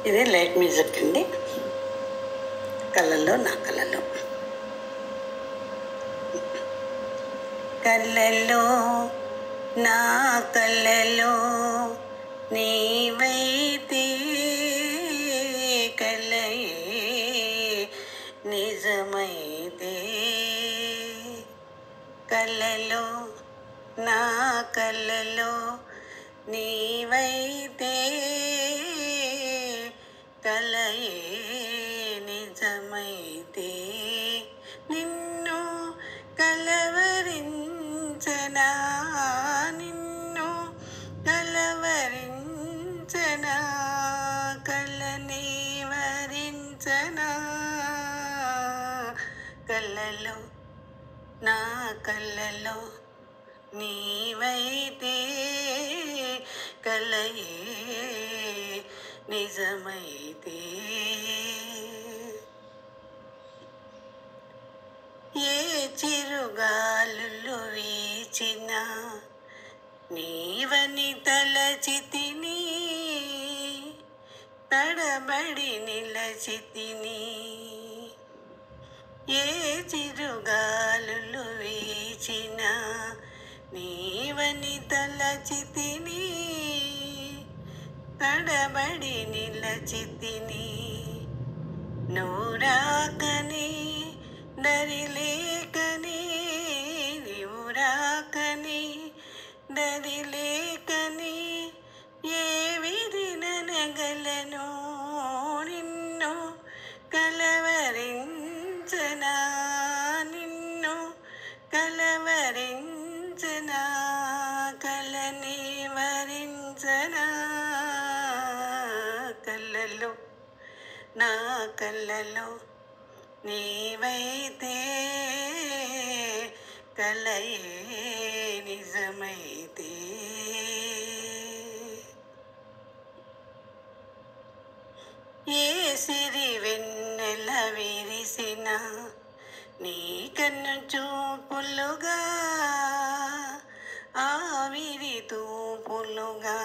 ఇది light music అండి కళ్ళల్లో నా కళ్ళల్లో కళ్ళల్లో నా కళ్ళల్లో నీవైతే కలయే నిజమైతే కళ్ళలో నా కళ్ళలో నీవైతే కలయే నిజమైతే నిన్ను కలవరించనా నిన్ను కలవరించనా కళ్ళని వరించనా కళ్ళలో నా కళ్ళలో నీవైతే కలయే నిజమైతే ఏ చిరుగాలులు వీచిన నీవని తలచితిని తడబడి నిలచితిని ఏ చిరుగాలులు వీచిన నీవని తలచితిని తడబడి నిలచితిని నూరాకని దరిలేకని నీవురాకని దరిలేకని ఏ విధినగలను నిన్ను కలవరించనా నిన్ను కలవరించనా కలని వరించనా కళ్ళలో నా కళ్ళలో నీవైతే కలయే నిజమైతే ఏ సిరి వెన్నెల విరిసిన నీ కన్ను చూపులుగా ఆవిరి తూపులుగా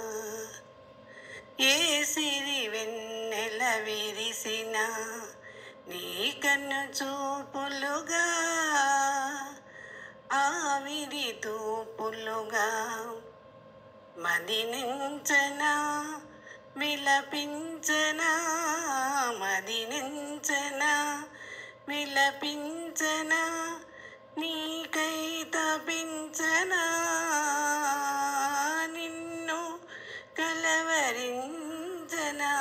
ఏ సిరి వెన్నెల విరిసిన నీ కన్ను చూపులుగా ఆవిరి తూపులుగా మదినించనా విలపించనా మదినించనా విలపించనా నీకై తపించనా నిన్ను కలవరించనా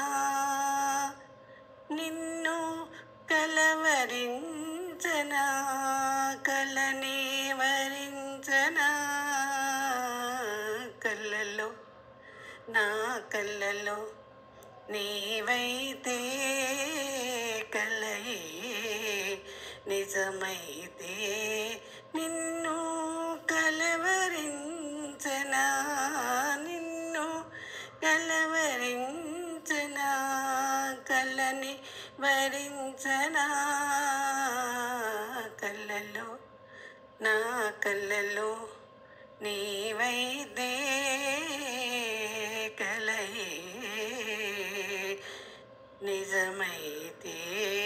నిన్ను కలవరించనా కలని వరించనా కళ్ళలో నా కళ్ళలో నీవైతే కలయే నిజమైతే నిన్ను కలవరించనా నిన్ను కలవరించనా కలని వరించనా కళ్ళలో నా కళ్ళలో నీవైతే కలయే నిజమైతే